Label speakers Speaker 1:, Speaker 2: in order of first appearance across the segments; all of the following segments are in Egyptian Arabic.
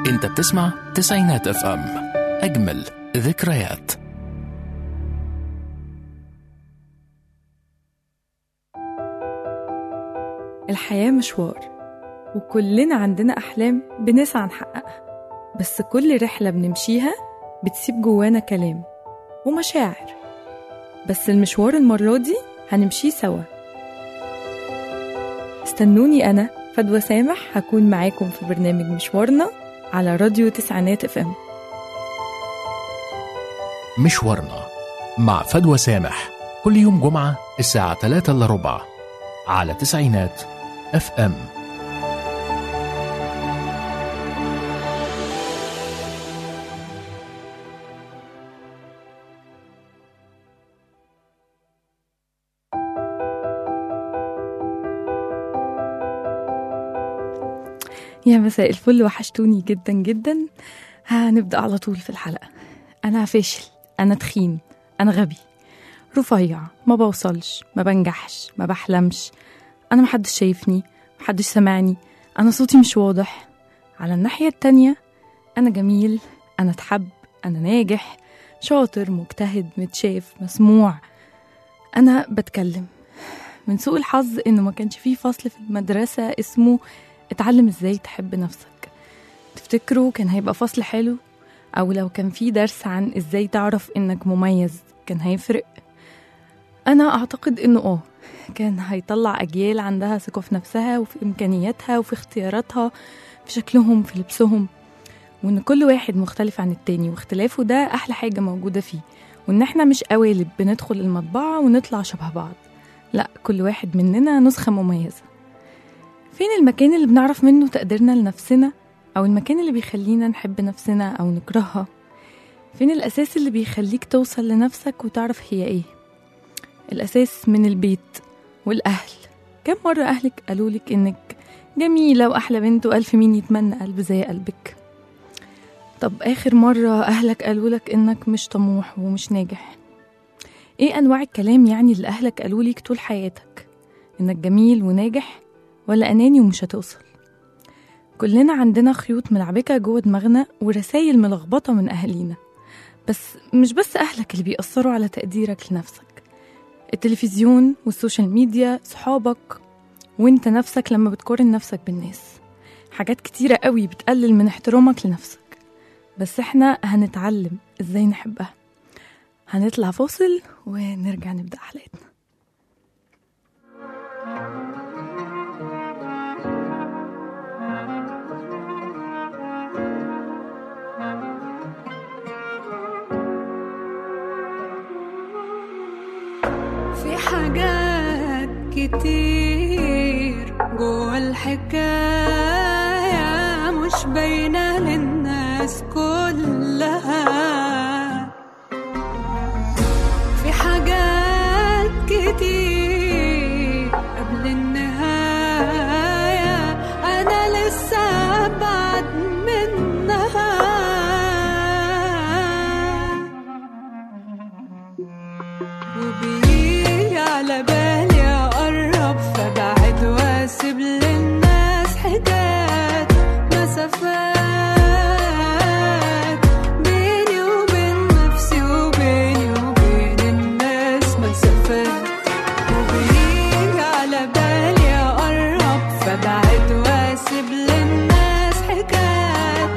Speaker 1: انت بتسمع تسعينات اف ام اجمل ذكريات
Speaker 2: الحياة مشوار وكلنا عندنا أحلام بنسعى نحققها بس كل رحلة بنمشيها بتسيب جوانا كلام ومشاعر بس المشوار المرة دي هنمشيه سوا استنوني أنا فدوى سامح هكون معاكم في برنامج مشوارنا على راديو تسعينات اف ام
Speaker 1: مشوارنا مع فدوى سامح كل يوم جمعة الساعة 3 إلا ربع على تسعينات اف ام
Speaker 2: يا مساء الفل وحشتوني جدا جدا هنبدأ على طول في الحلقة أنا فاشل أنا تخين أنا غبي رفيع ما بوصلش ما بنجحش ما بحلمش أنا محدش شايفني محدش سمعني أنا صوتي مش واضح على الناحية التانية أنا جميل أنا اتحب أنا ناجح شاطر مجتهد متشاف مسموع أنا بتكلم من سوء الحظ إنه ما كانش فيه فصل في المدرسة اسمه اتعلم ازاي تحب نفسك تفتكروا كان هيبقى فصل حلو او لو كان في درس عن ازاي تعرف انك مميز كان هيفرق انا اعتقد انه اه كان هيطلع اجيال عندها ثقه في نفسها وفي امكانياتها وفي اختياراتها في شكلهم في لبسهم وان كل واحد مختلف عن التاني واختلافه ده احلى حاجه موجوده فيه وان احنا مش قوالب بندخل المطبعه ونطلع شبه بعض لا كل واحد مننا نسخه مميزه فين المكان اللي بنعرف منه تقديرنا لنفسنا أو المكان اللي بيخلينا نحب نفسنا أو نكرهها فين الأساس اللي بيخليك توصل لنفسك وتعرف هي إيه الأساس من البيت والأهل كم مرة أهلك قالولك إنك جميلة وأحلى بنت وألف مين يتمنى قلب زي قلبك طب آخر مرة أهلك قالولك إنك مش طموح ومش ناجح إيه أنواع الكلام يعني اللي أهلك قالولك طول حياتك إنك جميل وناجح ولا أناني ومش هتوصل كلنا عندنا خيوط ملعبكة جوه دماغنا ورسايل ملخبطة من أهالينا بس مش بس أهلك اللي بيأثروا على تقديرك لنفسك التلفزيون والسوشيال ميديا صحابك وانت نفسك لما بتقارن نفسك بالناس حاجات كتيرة قوي بتقلل من احترامك لنفسك بس احنا هنتعلم ازاي نحبها هنطلع فاصل ونرجع نبدأ حلقتنا
Speaker 3: في حاجات كتير جوا الحكاية مش باينة للناس كلها في حاجات كتير قبل النهاية أنا لسه أبعد منها وبيجي على بالي أقرب فبعد واسيب للناس حكايات مسافات بيني وبين نفسي وبيني وبين الناس مسافات وبيجي على بالي أقرب فبعد واسيب للناس حكايات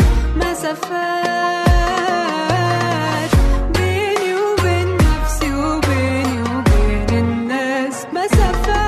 Speaker 3: مسافات بيني وبين نفسي وبيني وبين الناس مسافات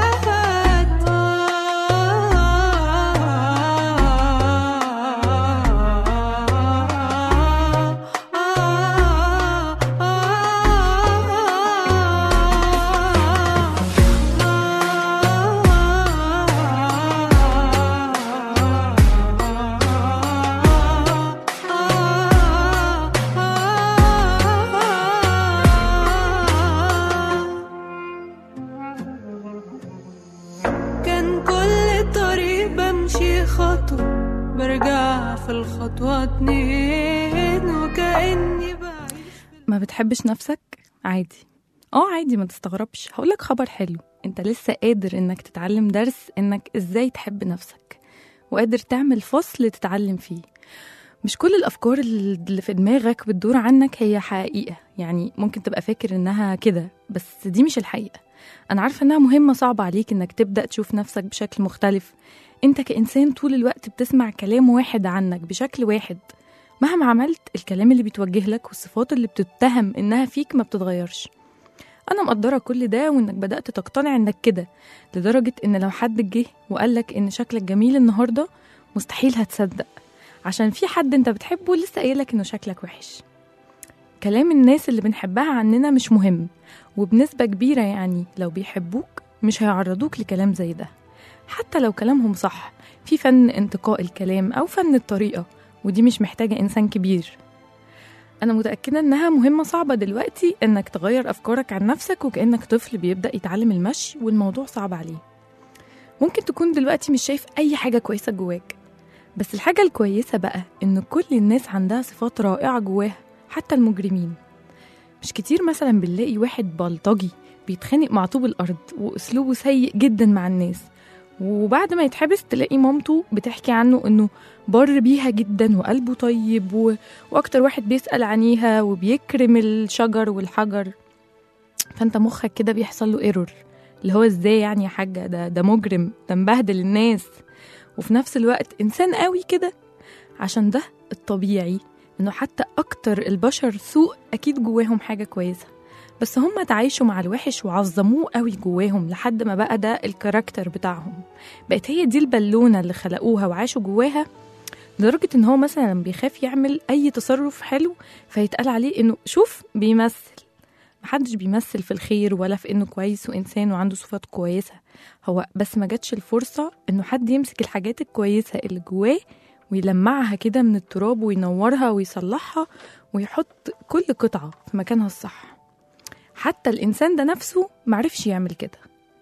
Speaker 3: كان كل طريق بمشي خطوة برجع في الخطوة اتنين وكأني بعيش
Speaker 2: ما بتحبش نفسك عادي اه عادي ما تستغربش هقولك خبر حلو انت لسه قادر انك تتعلم درس انك ازاي تحب نفسك وقادر تعمل فصل تتعلم فيه مش كل الأفكار اللي في دماغك بتدور عنك هي حقيقة يعني ممكن تبقى فاكر إنها كده بس دي مش الحقيقة أنا عارفة إنها مهمة صعبة عليك إنك تبدأ تشوف نفسك بشكل مختلف أنت كإنسان طول الوقت بتسمع كلام واحد عنك بشكل واحد مهما عملت الكلام اللي بيتوجه لك والصفات اللي بتتهم إنها فيك ما بتتغيرش أنا مقدرة كل ده وإنك بدأت تقتنع إنك كده لدرجة إن لو حد جه وقالك إن شكلك جميل النهاردة مستحيل هتصدق عشان في حد انت بتحبه لسه قايلك انه شكلك وحش كلام الناس اللي بنحبها عننا مش مهم وبنسبة كبيرة يعني لو بيحبوك مش هيعرضوك لكلام زي ده حتى لو كلامهم صح في فن انتقاء الكلام أو فن الطريقة ودي مش محتاجة إنسان كبير أنا متأكدة إنها مهمة صعبة دلوقتي إنك تغير أفكارك عن نفسك وكأنك طفل بيبدأ يتعلم المشي والموضوع صعب عليه ممكن تكون دلوقتي مش شايف أي حاجة كويسة جواك بس الحاجة الكويسة بقى إن كل الناس عندها صفات رائعة جواها حتى المجرمين مش كتير مثلا بنلاقي واحد بلطجي بيتخانق مع طوب الأرض وأسلوبه سيء جدا مع الناس وبعد ما يتحبس تلاقي مامته بتحكي عنه إنه بر بيها جدا وقلبه طيب و... وأكتر واحد بيسأل عنيها وبيكرم الشجر والحجر فأنت مخك كده بيحصل له ايرور اللي هو ازاي يعني يا حاجة ده ده مجرم ده مبهدل الناس وفي نفس الوقت إنسان قوي كده عشان ده الطبيعي إنه حتى أكتر البشر سوء أكيد جواهم حاجة كويسة بس هم تعايشوا مع الوحش وعظموه قوي جواهم لحد ما بقى ده الكاركتر بتاعهم بقت هي دي البالونة اللي خلقوها وعاشوا جواها لدرجة إن هو مثلا لما بيخاف يعمل أي تصرف حلو فيتقال عليه إنه شوف بيمثل محدش بيمثل في الخير ولا في إنه كويس وإنسان وعنده صفات كويسة هو بس ما جاتش الفرصة إنه حد يمسك الحاجات الكويسة اللي جواه ويلمعها كده من التراب وينورها ويصلحها ويحط كل قطعة في مكانها الصح حتى الإنسان ده نفسه معرفش يعمل كده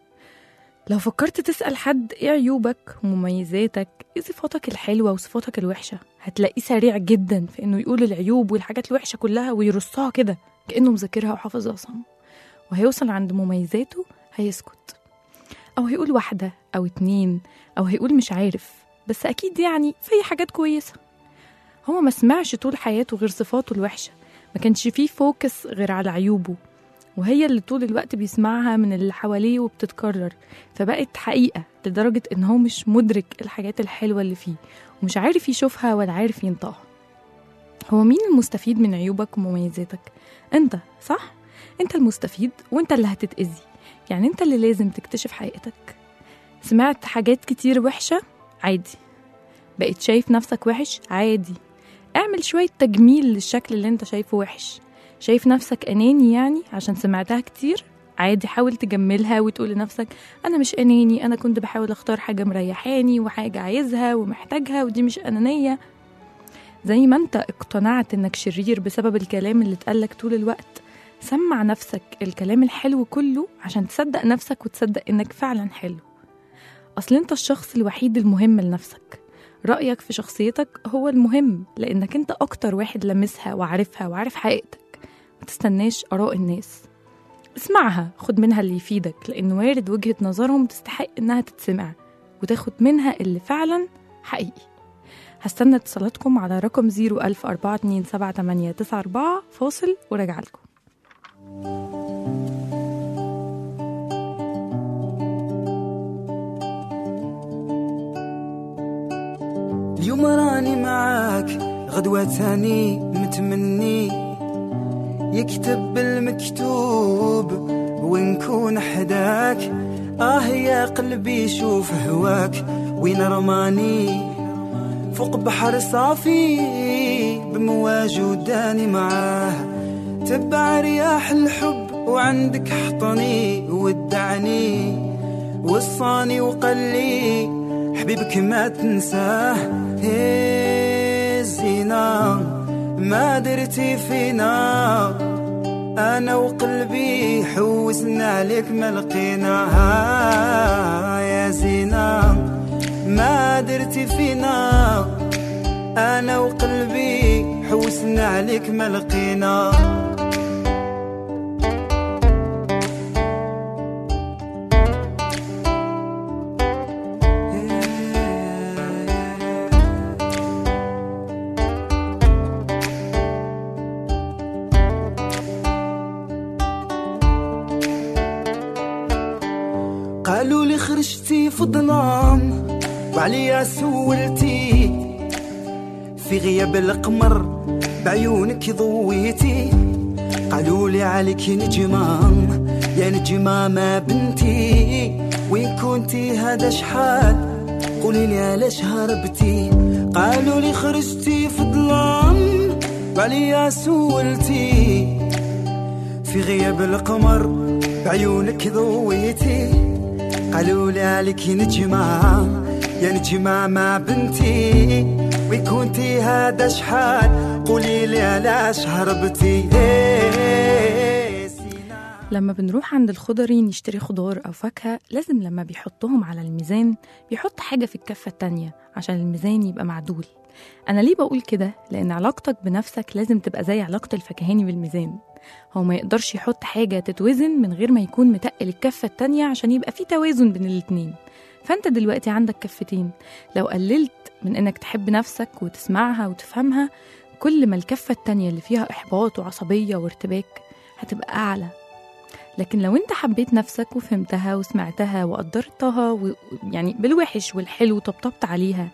Speaker 2: لو فكرت تسأل حد إيه عيوبك ومميزاتك إيه صفاتك الحلوة وصفاتك الوحشة هتلاقيه سريع جدا في إنه يقول العيوب والحاجات الوحشة كلها ويرصها كده كأنه مذاكرها وحافظها صم وهيوصل عند مميزاته هيسكت أو هيقول واحدة أو اتنين أو هيقول مش عارف بس أكيد يعني في حاجات كويسة هو ما سمعش طول حياته غير صفاته الوحشة ما كانش فيه فوكس غير على عيوبه وهي اللي طول الوقت بيسمعها من اللي حواليه وبتتكرر فبقت حقيقة لدرجة إن هو مش مدرك الحاجات الحلوة اللي فيه ومش عارف يشوفها ولا عارف ينطقها هو مين المستفيد من عيوبك ومميزاتك؟ أنت صح؟ أنت المستفيد وأنت اللي هتتأذي يعني أنت اللي لازم تكتشف حقيقتك سمعت حاجات كتير وحشة عادي بقيت شايف نفسك وحش عادي اعمل شوية تجميل للشكل اللي انت شايفه وحش شايف نفسك أناني يعني عشان سمعتها كتير عادي حاول تجملها وتقول لنفسك أنا مش أناني أنا كنت بحاول أختار حاجة مريحاني وحاجة عايزها ومحتاجها ودي مش أنانية زي ما انت اقتنعت انك شرير بسبب الكلام اللي اتقالك طول الوقت سمع نفسك الكلام الحلو كله عشان تصدق نفسك وتصدق انك فعلا حلو اصل انت الشخص الوحيد المهم لنفسك رأيك في شخصيتك هو المهم لانك انت اكتر واحد لمسها وعارفها وعارف حقيقتك ما تستناش اراء الناس اسمعها خد منها اللي يفيدك لان وارد وجهة نظرهم تستحق انها تتسمع وتاخد منها اللي فعلا حقيقي هستنى اتصالاتكم على رقم 010427894 فاصل وراجع لكم
Speaker 4: اليوم راني معاك غدوة تاني متمني يكتب المكتوب ونكون حداك آه يا قلبي شوف هواك وين رماني فوق بحر صافي بمواج وداني معاه تبع رياح الحب وعندك حطني ودعني وصاني وقال لي حبيبك ما تنساه هي الزينة ما درتي فينا انا وقلبي حوسنا عليك ما لقيناها يا زينة ما درتي فينا انا وقلبي حوسنا عليك ما لقينا خرجتي في ظلام وعليا سولتي في غياب القمر بعيونك ضويتي قالوا لي عليك نجمة يا نجمة ما بنتي وين كنتي هذا شحال قولي لي علاش هربتي قالوا لي خرجتي في ظلام وعليا سولتي في غياب القمر بعيونك ضويتي قالوا لي عليك نجمة يا نجمة ما بنتي وين كنتي هذا شحال قولي لي علاش هربتي إيه سينا
Speaker 2: لما بنروح عند الخضري نشتري خضار أو فاكهة لازم لما بيحطهم على الميزان بيحط حاجة في الكفة التانية عشان الميزان يبقى معدول أنا ليه بقول كده؟ لأن علاقتك بنفسك لازم تبقى زي علاقة الفكهاني بالميزان هو ما يقدرش يحط حاجة تتوزن من غير ما يكون متقل الكفة التانية عشان يبقى في توازن بين الاتنين فأنت دلوقتي عندك كفتين لو قللت من إنك تحب نفسك وتسمعها وتفهمها كل ما الكفة التانية اللي فيها إحباط وعصبية وارتباك هتبقى أعلى لكن لو انت حبيت نفسك وفهمتها وسمعتها وقدرتها و... يعني بالوحش والحلو طبطبت عليها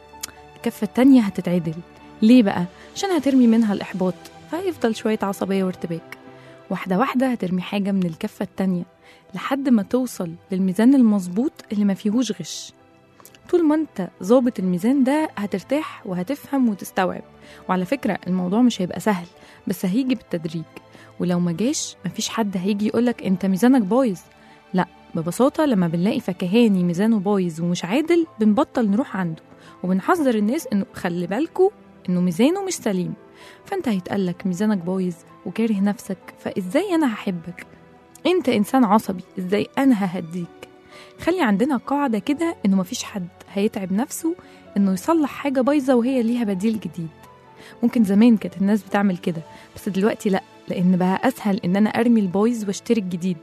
Speaker 2: الكفة التانية هتتعدل ليه بقى؟ عشان هترمي منها الإحباط فهيفضل شوية عصبية وارتباك واحدة واحدة هترمي حاجة من الكفة التانية لحد ما توصل للميزان المظبوط اللي ما فيهوش غش طول ما انت ظابط الميزان ده هترتاح وهتفهم وتستوعب وعلى فكرة الموضوع مش هيبقى سهل بس هيجي بالتدريج ولو ما جاش مفيش حد هيجي يقولك انت ميزانك بايظ لا ببساطة لما بنلاقي فكهاني ميزانه بايظ ومش عادل بنبطل نروح عنده وبنحذر الناس انه خلي بالكوا انه ميزانه مش سليم فانت هيتقالك ميزانك بايظ وكاره نفسك فازاي انا هحبك انت انسان عصبي ازاي انا ههديك خلي عندنا قاعدة كده انه مفيش حد هيتعب نفسه انه يصلح حاجة بايظة وهي ليها بديل جديد ممكن زمان كانت الناس بتعمل كده بس دلوقتي لا لان بقى اسهل ان انا ارمي البايظ واشتري الجديد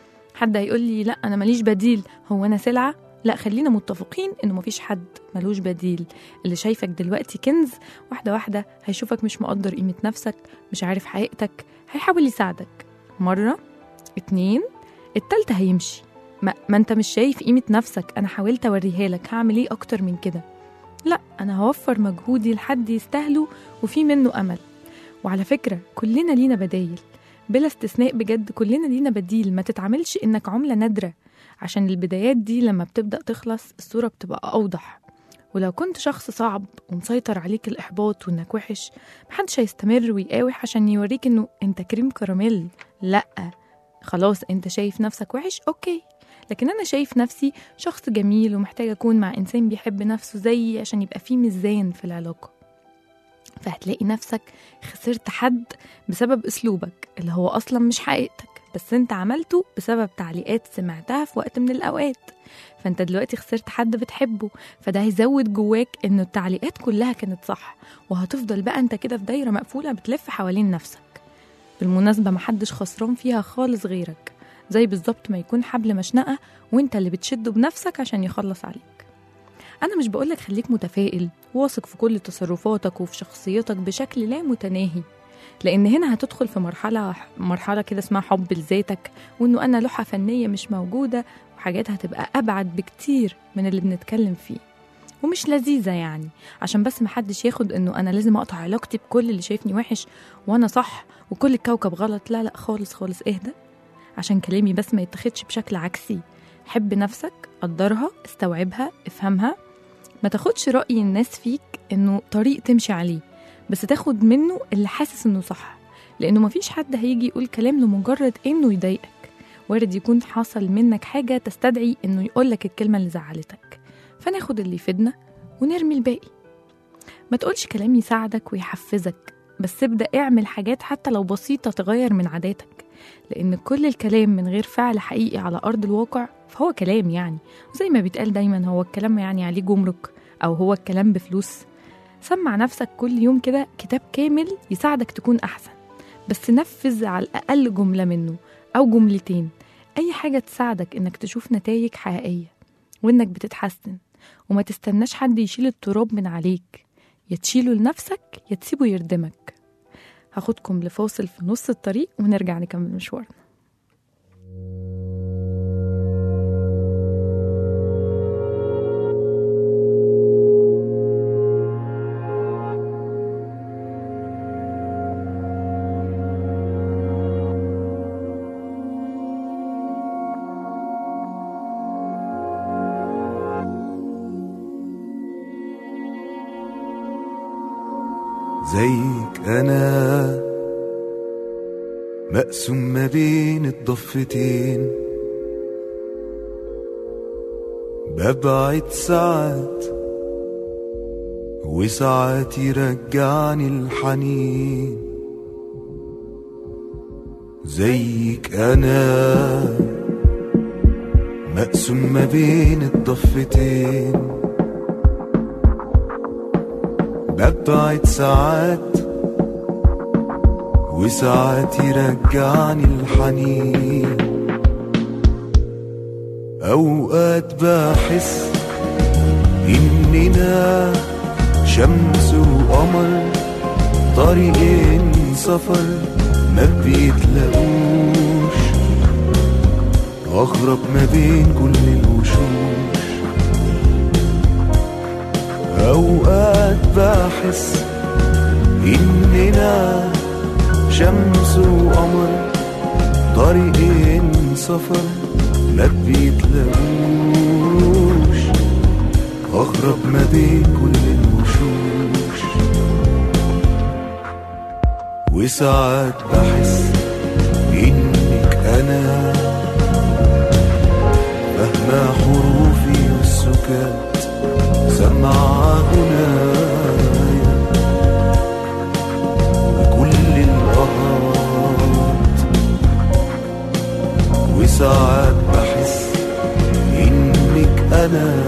Speaker 2: حد هيقول لي لا انا ماليش بديل هو انا سلعه لا خلينا متفقين انه مفيش حد ملوش بديل اللي شايفك دلوقتي كنز واحده واحده هيشوفك مش مقدر قيمه نفسك مش عارف حقيقتك هيحاول يساعدك مره اتنين التالتة هيمشي ما, ما انت مش شايف قيمة نفسك انا حاولت اوريها لك هعمل ايه اكتر من كده لا انا هوفر مجهودي لحد يستاهله وفي منه امل وعلى فكرة كلنا لينا بدايل بلا استثناء بجد كلنا لينا بديل ما تتعاملش انك عملة نادرة عشان البدايات دي لما بتبدأ تخلص الصورة بتبقى أوضح ولو كنت شخص صعب ومسيطر عليك الإحباط وإنك وحش محدش هيستمر ويقاوح عشان يوريك إنه أنت كريم كراميل لأ خلاص أنت شايف نفسك وحش أوكي لكن أنا شايف نفسي شخص جميل ومحتاج أكون مع إنسان بيحب نفسه زيي عشان يبقى فيه ميزان في العلاقة فهتلاقي نفسك خسرت حد بسبب أسلوبك اللي هو أصلا مش حقيقتك بس انت عملته بسبب تعليقات سمعتها في وقت من الأوقات فانت دلوقتي خسرت حد بتحبه فده هيزود جواك ان التعليقات كلها كانت صح وهتفضل بقى انت كده في دايرة مقفولة بتلف حوالين نفسك بالمناسبة محدش خسران فيها خالص غيرك زي بالظبط ما يكون حبل مشنقة وانت اللي بتشده بنفسك عشان يخلص عليك أنا مش بقولك خليك متفائل واثق في كل تصرفاتك وفي شخصيتك بشكل لا متناهي لأن هنا هتدخل في مرحلة مرحلة كده اسمها حب لذاتك وإنه أنا لوحة فنية مش موجودة وحاجات هتبقى أبعد بكتير من اللي بنتكلم فيه ومش لذيذة يعني عشان بس محدش ياخد إنه أنا لازم أقطع علاقتي بكل اللي شايفني وحش وأنا صح وكل الكوكب غلط لا لا خالص خالص اهدى عشان كلامي بس ما يتاخدش بشكل عكسي حب نفسك قدرها استوعبها افهمها ما تاخدش رأي الناس فيك إنه طريق تمشي عليه بس تاخد منه اللي حاسس إنه صح لأنه مفيش حد هيجي يقول كلام لمجرد إنه يضايقك وارد يكون حصل منك حاجة تستدعي إنه يقولك الكلمة اللي زعلتك فناخد اللي يفيدنا ونرمي الباقي ما تقولش كلام يساعدك ويحفزك بس ابدأ اعمل حاجات حتى لو بسيطة تغير من عاداتك لأن كل الكلام من غير فعل حقيقي على أرض الواقع فهو كلام يعني زي ما بيتقال دايما هو الكلام يعني عليه جمرك أو هو الكلام بفلوس سمع نفسك كل يوم كده كتاب كامل يساعدك تكون أحسن بس نفذ على الأقل جملة منه أو جملتين أي حاجة تساعدك إنك تشوف نتائج حقيقية وإنك بتتحسن وما تستناش حد يشيل التراب من عليك يا تشيله لنفسك يا تسيبه يردمك هاخدكم لفاصل في نص الطريق ونرجع نكمل مشوارنا
Speaker 5: زيك أنا مقسوم ما بين الضفتين ببعد ساعات وساعات يرجعني الحنين زيك أنا مقسوم ما بين الضفتين ببعد ساعات وساعات يرجعني الحنين أوقات بحس إننا شمس وقمر طريقين سفر ما بيتلاقوش أغرب ما بين كل الوشوش أوقات بحس إننا شمس وقمر طريقين سفر ما بيتلاقوش أغرب ما بين كل الوشوش وساعات بحس إنك أنا فاهمة حروفي والسكات سمع غنايا وكل الأهات وساعات بحس إنك أنا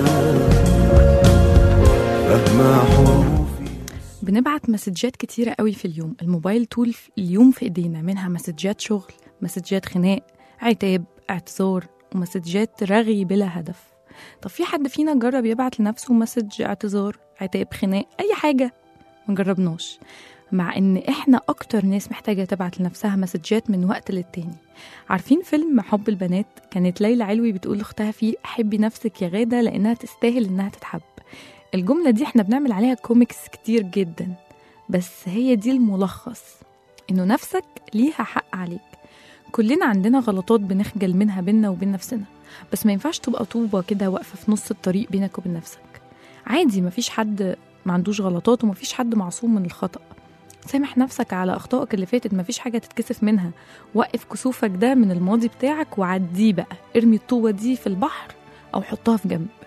Speaker 5: فاهمة حروفي
Speaker 2: بنبعت مسجات كتيرة قوي في اليوم الموبايل طول في- اليوم في ايدينا منها مسجات شغل مسجات خناق عتاب اعتذار ومسجات رغي بلا هدف طب في حد فينا جرب يبعت لنفسه مسج اعتذار عتاب خناق اي حاجة ما جربناش مع ان احنا اكتر ناس محتاجة تبعت لنفسها مسجات من وقت للتاني عارفين فيلم حب البنات كانت ليلى علوي بتقول لاختها فيه حبي نفسك يا غادة لانها تستاهل انها تتحب الجملة دي احنا بنعمل عليها كوميكس كتير جدا بس هي دي الملخص انه نفسك ليها حق عليك كلنا عندنا غلطات بنخجل منها بينا وبين نفسنا بس ما ينفعش تبقى طوبة كده واقفة في نص الطريق بينك وبين نفسك عادي مفيش حد ما عندوش غلطات ومفيش حد معصوم من الخطأ سامح نفسك على أخطائك اللي فاتت مفيش حاجة تتكسف منها وقف كسوفك ده من الماضي بتاعك وعديه بقى ارمي الطوبة دي في البحر أو حطها في جنب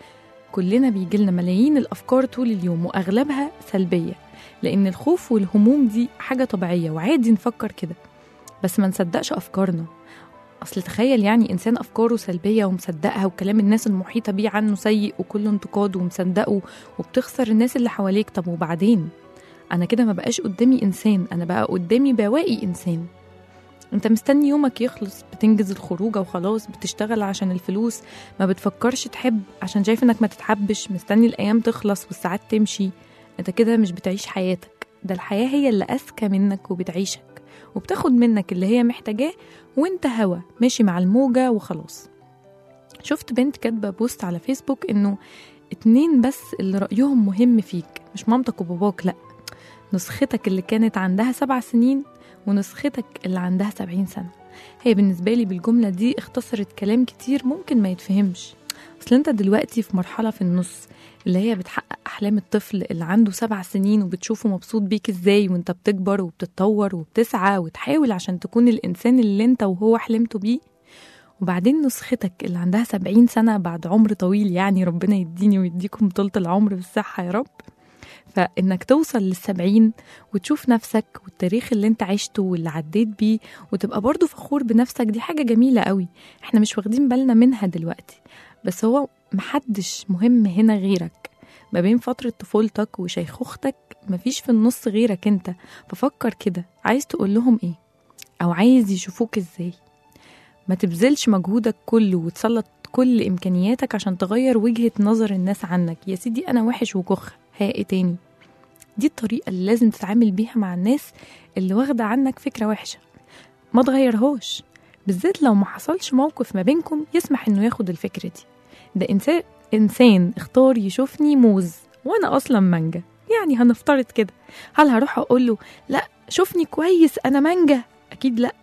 Speaker 2: كلنا بيجيلنا ملايين الأفكار طول اليوم وأغلبها سلبية لأن الخوف والهموم دي حاجة طبيعية وعادي نفكر كده بس ما نصدقش أفكارنا أصل تخيل يعني إنسان أفكاره سلبية ومصدقها وكلام الناس المحيطة بيه عنه سيء وكله انتقاد ومصدقه وبتخسر الناس اللي حواليك طب وبعدين أنا كده ما بقاش قدامي إنسان أنا بقى قدامي بواقي إنسان انت مستني يومك يخلص بتنجز الخروجة وخلاص بتشتغل عشان الفلوس ما بتفكرش تحب عشان شايف انك ما تتحبش مستني الايام تخلص والساعات تمشي انت كده مش بتعيش حياتك ده الحياة هي اللي اذكى منك وبتعيشك وبتاخد منك اللي هي محتاجاه وانت هوا ماشي مع الموجة وخلاص شفت بنت كاتبة بوست على فيسبوك انه اتنين بس اللي رأيهم مهم فيك مش مامتك وباباك لأ نسختك اللي كانت عندها سبع سنين ونسختك اللي عندها سبعين سنة هي بالنسبة لي بالجملة دي اختصرت كلام كتير ممكن ما يتفهمش أصل أنت دلوقتي في مرحلة في النص اللي هي بتحقق أحلام الطفل اللي عنده سبع سنين وبتشوفه مبسوط بيك إزاي وأنت بتكبر وبتتطور وبتسعى وتحاول عشان تكون الإنسان اللي أنت وهو حلمتوا بيه وبعدين نسختك اللي عندها سبعين سنة بعد عمر طويل يعني ربنا يديني ويديكم طولة العمر بالصحة يا رب فإنك توصل للسبعين وتشوف نفسك والتاريخ اللي انت عشته واللي عديت بيه وتبقى برضو فخور بنفسك دي حاجة جميلة قوي احنا مش واخدين بالنا منها دلوقتي بس هو محدش مهم هنا غيرك ما بين فترة طفولتك وشيخوختك مفيش في النص غيرك انت ففكر كده عايز تقول لهم ايه او عايز يشوفوك ازاي ما تبذلش مجهودك كله وتسلط كل امكانياتك عشان تغير وجهة نظر الناس عنك يا سيدي انا وحش وكخ هي ايه تاني دي الطريقة اللي لازم تتعامل بيها مع الناس اللي واخدة عنك فكرة وحشة ما تغيرهاش بالذات لو ما حصلش موقف ما بينكم يسمح انه ياخد الفكرة دي ده انسان انسان اختار يشوفني موز وانا اصلا مانجا يعني هنفترض كده هل هروح اقول له لا شوفني كويس انا مانجا اكيد لا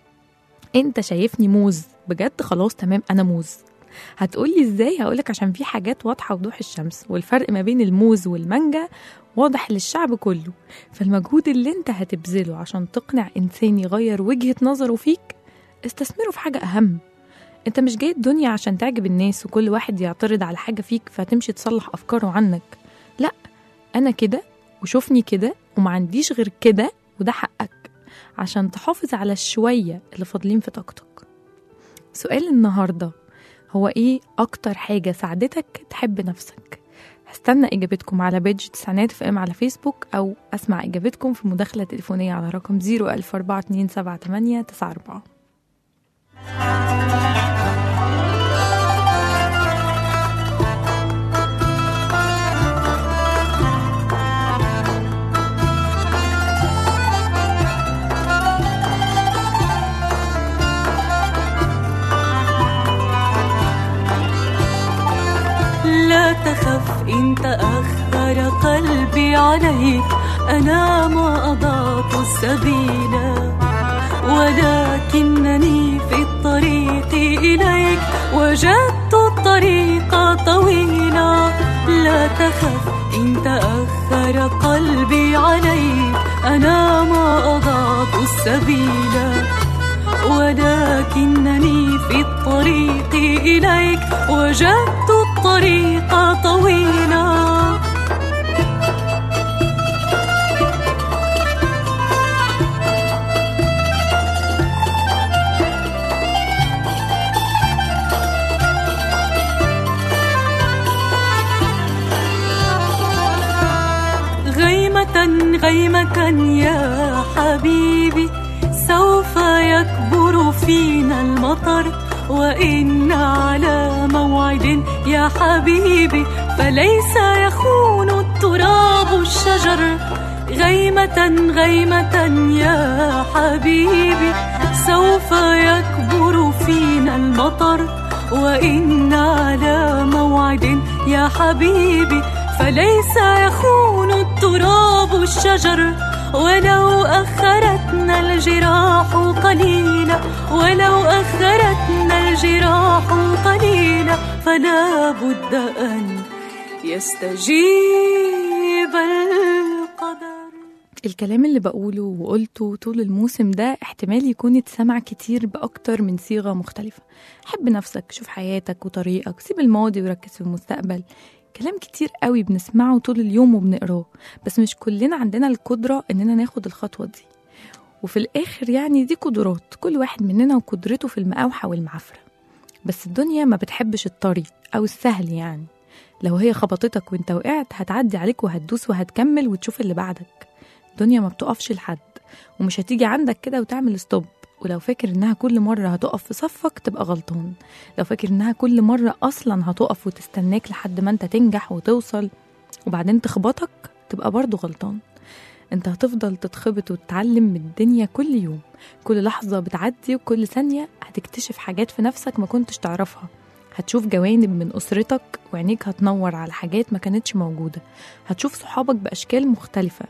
Speaker 2: انت شايفني موز بجد خلاص تمام انا موز هتقولي ازاي هقولك عشان في حاجات واضحه وضوح الشمس والفرق ما بين الموز والمانجا واضح للشعب كله فالمجهود اللي انت هتبذله عشان تقنع انسان يغير وجهة نظره فيك استثمره في حاجة أهم انت مش جاي الدنيا عشان تعجب الناس وكل واحد يعترض على حاجة فيك فتمشي تصلح أفكاره عنك لا أنا كده وشوفني كده وما عنديش غير كده وده حقك عشان تحافظ على الشوية اللي فاضلين في طاقتك سؤال النهاردة هو ايه أكتر حاجة ساعدتك تحب نفسك هستنى إجابتكم على بيج تسعينات في ام على فيسبوك أو أسمع إجابتكم في مداخلة تليفونية على رقم 014278994
Speaker 3: لا تخف إن تأخر قلبي عليك أنا ما أضعت السبيل ولكنني في الطريق إليك وجدت الطريق طويلا لا تخف إن تأخر قلبي عليك أنا ما أضعت السبيل ولكنني في الطريق إليك وجدت الطريق طويلا غيمة غيمة يا حبيبي سوف يكبر فينا المطر وإن على موعد يا حبيبي فليس يخون التراب الشجر غيمة غيمة يا حبيبي سوف يكبر فينا المطر وإن على موعد يا حبيبي فليس يخون التراب الشجر ولو أخرتنا الجراح قليلا ولو أخرتنا الجراح قليلا فلا بد أن يستجيب القدر
Speaker 2: الكلام اللي بقوله وقلته طول الموسم ده احتمال يكون اتسمع كتير بأكتر من صيغة مختلفة حب نفسك شوف حياتك وطريقك سيب الماضي وركز في المستقبل كلام كتير قوي بنسمعه طول اليوم وبنقراه بس مش كلنا عندنا القدرة إننا ناخد الخطوة دي وفي الآخر يعني دي قدرات كل واحد مننا وقدرته في المقاوحة والمعافرة بس الدنيا ما بتحبش الطريق أو السهل يعني لو هي خبطتك وانت وقعت هتعدي عليك وهتدوس وهتكمل وتشوف اللي بعدك الدنيا ما بتقفش لحد ومش هتيجي عندك كده وتعمل ستوب ولو فاكر انها كل مرة هتقف في صفك تبقى غلطان لو فاكر انها كل مرة اصلا هتقف وتستناك لحد ما انت تنجح وتوصل وبعدين تخبطك تبقى برضه غلطان انت هتفضل تتخبط وتتعلم من الدنيا كل يوم كل لحظة بتعدي وكل ثانية هتكتشف حاجات في نفسك ما كنتش تعرفها هتشوف جوانب من أسرتك وعينيك هتنور على حاجات ما كانتش موجودة هتشوف صحابك بأشكال مختلفة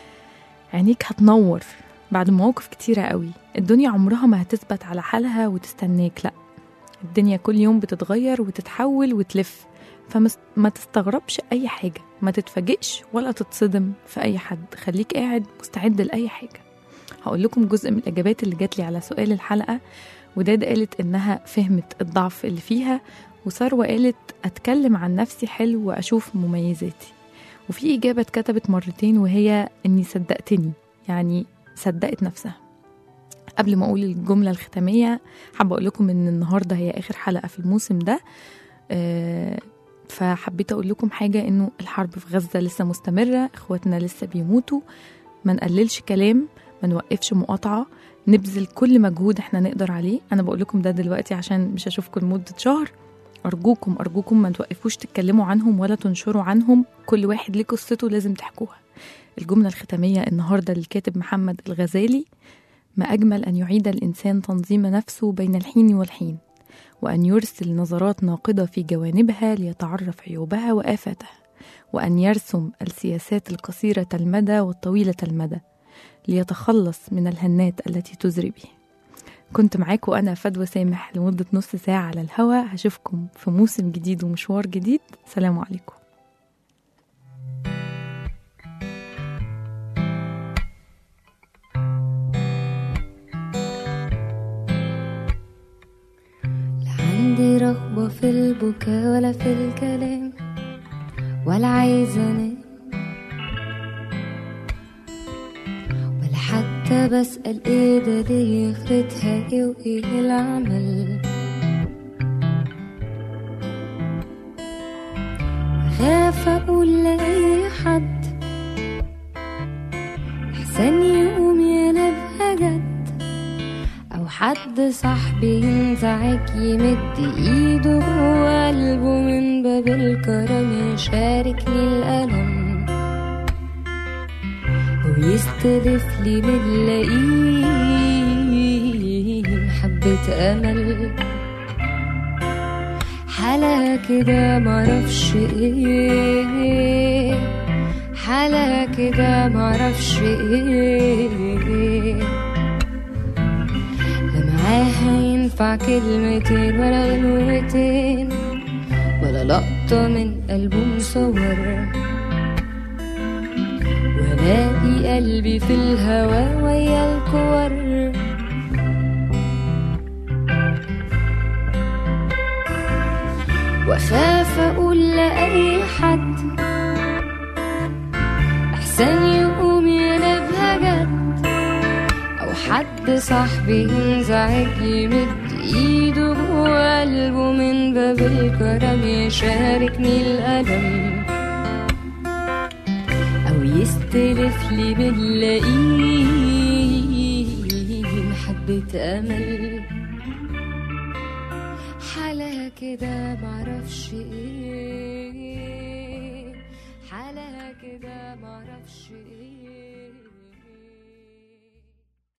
Speaker 2: عينيك هتنور بعد مواقف كتيرة قوي الدنيا عمرها ما هتثبت على حالها وتستناك لأ الدنيا كل يوم بتتغير وتتحول وتلف فما تستغربش أي حاجة ما تتفاجئش ولا تتصدم في أي حد خليك قاعد مستعد لأي حاجة هقول لكم جزء من الإجابات اللي جات لي على سؤال الحلقة وداد قالت إنها فهمت الضعف اللي فيها وثروة قالت أتكلم عن نفسي حلو وأشوف مميزاتي وفي إجابة اتكتبت مرتين وهي إني صدقتني يعني صدقت نفسها قبل ما أقول الجملة الختامية حابة أقول لكم إن النهاردة هي آخر حلقة في الموسم ده آه، فحبيت أقول لكم حاجة إنه الحرب في غزة لسه مستمرة إخواتنا لسه بيموتوا ما نقللش كلام ما نوقفش مقاطعة نبذل كل مجهود احنا نقدر عليه أنا بقول لكم ده دلوقتي عشان مش هشوفكم لمدة شهر أرجوكم أرجوكم ما توقفوش تتكلموا عنهم ولا تنشروا عنهم كل واحد ليه قصته لازم تحكوها الجملة الختامية النهاردة للكاتب محمد الغزالي ما أجمل أن يعيد الإنسان تنظيم نفسه بين الحين والحين وأن يرسل نظرات ناقدة في جوانبها ليتعرف عيوبها وآفاتها وأن يرسم السياسات القصيرة المدى والطويلة المدى ليتخلص من الهنات التي تزري به كنت معاكم أنا فدوى سامح لمدة نص ساعة على الهوا هشوفكم في موسم جديد ومشوار جديد سلام عليكم
Speaker 6: في البكاء ولا في الكلام ولا عايزة انام ولا حتى بسأل ايه ده ليه اخرتها ايه وايه العمل خاف اقول لاي حد احسن يقوم ينبه جد او حد صاحبي ينزعج يمد ايده جوه قلبه من باب الكرم يشاركني الالم ويستلف لي من لاقيه حبة امل حالة كده معرفش ايه حالة كده معرفش ايه لا معاها ينفع كلمتين ولا غنوتين ولا لقطة من ألبوم صور والاقي قلبي في الهوا ويا الكور واخاف اقول لاي حد احسن يقوم ينبه جد او حد صاحبي ينزعج يمد ايده جوه قلبه من باب الكرم يشاركني الالم او يستلف لي باللاقيه حبة امل حالة كده معرفش ايه حالة كده معرفش ايه